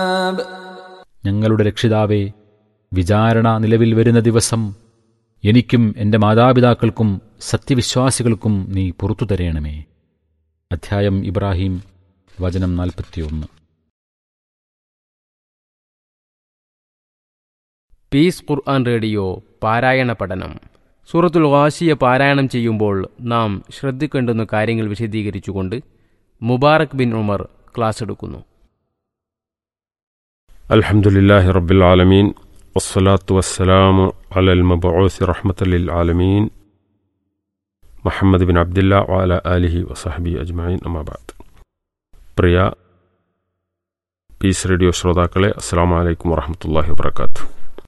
ഞങ്ങളുടെ രക്ഷിതാവേ വിചാരണ നിലവിൽ വരുന്ന ദിവസം എനിക്കും എൻ്റെ മാതാപിതാക്കൾക്കും സത്യവിശ്വാസികൾക്കും നീ പുറത്തു തരേണമേ അധ്യായം ഇബ്രാഹിം വചനം നാൽപ്പത്തിയൊന്ന് പീസ് ഖുർആൻ റേഡിയോ പാരായണ പഠനം സൂറത്തുൽ വാശിയ പാരായണം ചെയ്യുമ്പോൾ നാം ശ്രദ്ധിക്കേണ്ടുന്ന കാര്യങ്ങൾ വിശദീകരിച്ചുകൊണ്ട് മുബാറക് ബിൻ ഉമർ ക്ലാസ് എടുക്കുന്നു الحمد لله رب العالمين والصلاة والسلام على المبعوث رحمة للعالمين മുഹമ്മദ് ബിൻ അബ്ദില്ല വാല ആലിഹി വസഹബി അജ്മീൻ അമ്മാബാദ് പ്രിയ പീസ് റേഡിയോ ശ്രോതാക്കളെ അസ്സാം വലൈക്കും വറഹമത്തല്ലാഹി വബർക്കാത്തു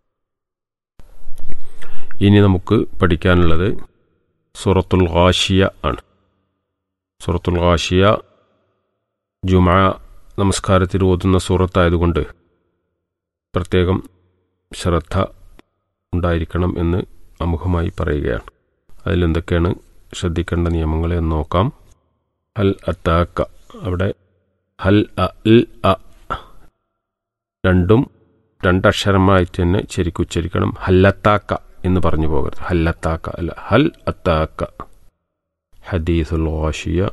ഇനി നമുക്ക് പഠിക്കാനുള്ളത് സൂറത്തുൽ ഖാഷിയ ആണ് സൂറത്തുൽ ഖാഷിയ ജുമാ നമസ്കാരത്തിൽ ഓതുന്ന സൂറത്തായതുകൊണ്ട് പ്രത്യേകം ശ്രദ്ധ ഉണ്ടായിരിക്കണം എന്ന് അമുഖമായി പറയുകയാണ് അതിലെന്തൊക്കെയാണ് ശ്രദ്ധിക്കേണ്ട നിയമങ്ങളെ എന്ന് നോക്കാം ഹൽ അത്താക്ക അവിടെ ഹൽ അ ഇൽ അ രണ്ടും രണ്ടക്ഷരമായിട്ട് തന്നെ ശരിക്കും ഉച്ചരിക്കണം ഹല്ലത്താക്ക എന്ന് പറഞ്ഞു പോകരുത് ഹല്ലത്താക്ക അല്ല ഹൽ അത്താക്ക ഹദീസുൽ വാഷിയ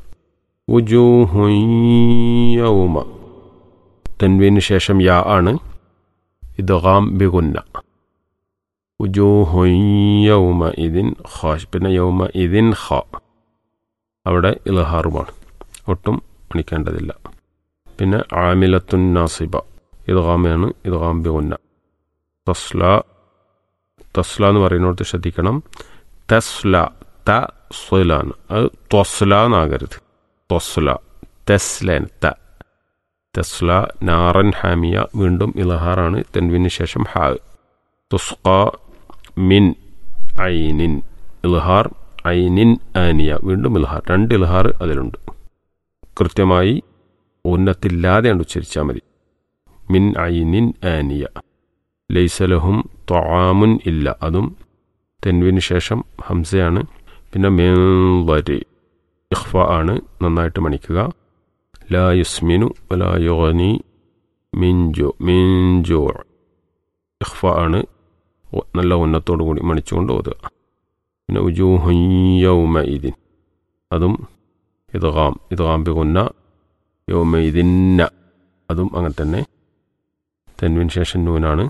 യൗമ തൻവീന് ശേഷം യാ ആണ് ഇദ്ഗാം ബിഗുന്ന ഉജൂഹു യൗമ ഇതിൻ ഖാഷ് പിന്നെ യൗമ ഇതിൻ ഖ അവിടെ ഇൽഹാറുമാണ് ഒട്ടും മണിക്കേണ്ടതില്ല പിന്നെ ആമിലത്തുൻ നാസിബ ഇദ്ഗാമാണ് ഇദ്ഗാം ബിഗുന്ന തസ്ല തസ്ല എന്ന് പറയുന്നിടത്ത് ശ്രദ്ധിക്കണം തസ്ല ത സ്വലാണ് അത് ത്വസ്ല എന്നാകരുത് ത്വസ്ല തെസ്ലൻ ത തെസ്ല നാറൻ ഹാമിയ വീണ്ടും ഇലഹാറാണ് തെൻവിന് ശേഷം ഹാ തുസ്ക മിൻ ഐനിൻ ഇൽഹാർ ഐനിൻ ആനിയ വീണ്ടും ഇൽഹാർ രണ്ട് ഇൽഹാർ അതിലുണ്ട് കൃത്യമായി ഉന്നത്തില്ലാതെയാണ് ഉച്ചരിച്ചാൽ മതി മിൻ ഐനിൻ ആനിയ ലൈസലഹും ത്വാമുൻ ഇല്ല അതും തെൻവിന് ശേഷം ഹംസയാണ് പിന്നെ മേവരി ഇഖ്ഫ ആണ് നന്നായിട്ട് മണിക്കുക ലാ യുസ്മിനു വലാ യുഗനി മിൻജോ മിൻജോ ഇഖ്ഫ ആണ് നല്ല ഉന്നത്തോടു കൂടി മണിച്ചുകൊണ്ട് ഓതുക പിന്നെ ഉജൂഹയ്യൗമ ഇതിൻ അതും ഇദ്ഗാം ഇദ്ഗാം ബിഗുന്ന യൗമ ഇതിന്ന അതും അങ്ങനെ തന്നെ തെൻവിന് ശേഷം നൂനാണ്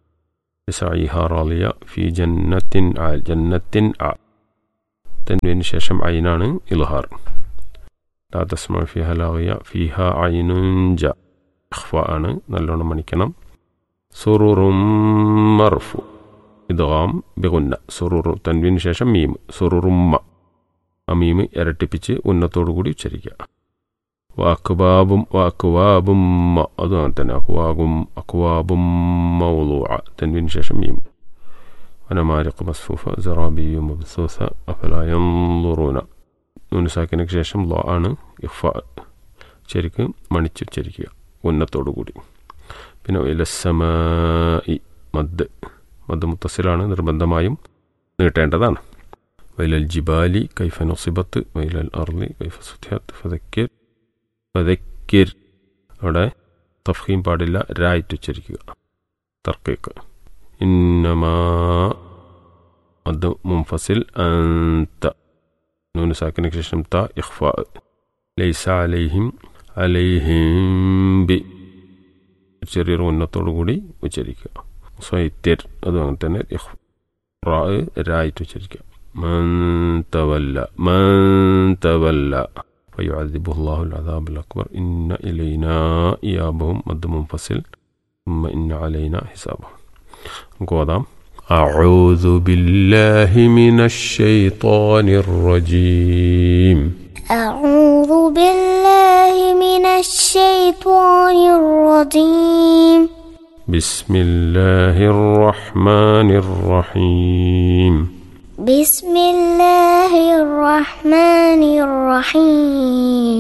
റാലിയ ഫി ജന്നത്തിൻ ആ ജന്നത്തിൻ ആ തെൻവിന് ശേഷം ഐനാണ് ഇൽഹാർ ലാ തസ്മ ഫിഹ ലാവിയ ഫിഹ ഐനുഞ്ച ഇഖ്ഫ ആണ് നല്ലോണം മണിക്കണം സുറുറും മർഫു ഇദ്ഗാം ബിഗുന്ന സുറുറു തൻവിന് ശേഷം മീം സുറുറുമ്മ ആ മീം ഇരട്ടിപ്പിച്ച് ഉന്നത്തോടു കൂടി ഉച്ചരിക്കുക വാക്കുബാബും വാക്കുവാബും അതും അങ്ങനെ തന്നെ അക്വാബും അക്വാബും മൗലുഅ തൻവിന് ശേഷം മീം വനമാരിഖ് മസ്ഫൂഫ ജറാബിയു മബ്സൂസ അഫല യൻളുറൂന നൂന് സാക്കിനക്ക് ശേഷം ലോ ആണ് ഇഫ ശരിക്ക് മണിച്ചുച്ചരിക്കുക ഉന്നത്തോടു കൂടി പിന്നെ ഇലസമായി മദ് മദ് മുത്തസിലാണ് നിർബന്ധമായും നീട്ടേണ്ടതാണ് വൈലൽ ജിബാലി കൈഫ നൊസിബത്ത് വൈലൽ അർലി കൈഫ സുധ്യാത്ത് ഫതക്കിർ ഫതക്കിർ അവിടെ തഫീം പാടില്ല രായിട്ട് ഉച്ചരിക്കുക തർക്കേക്ക് ഇന്നമാ മദ് മുംഫസിൽ അന്ത നൂന് സാക്കിനക്ക് ശേഷം ത ഇഖ്ഫ ലൈസ അലൈഹിം അലൈഹിം ബി ചെറിയൊരു ഉന്നത്തോടു കൂടി ഉച്ചരിക്കുക സ്വൈത്യർ അതും അങ്ങനെ തന്നെ റാ രായിട്ട് ഉച്ചരിക്കുക മന്തവല്ല മന്തവല്ല فيعذبه الله العذاب الأكبر إن إلينا إيابهم مد منفصل ثم إن علينا حسابهم قوضام أعوذ بالله من الشيطان الرجيم أعوذ بالله من الشيطان الرجيم بسم الله الرحمن الرحيم بسم الله الرحمن الرحيم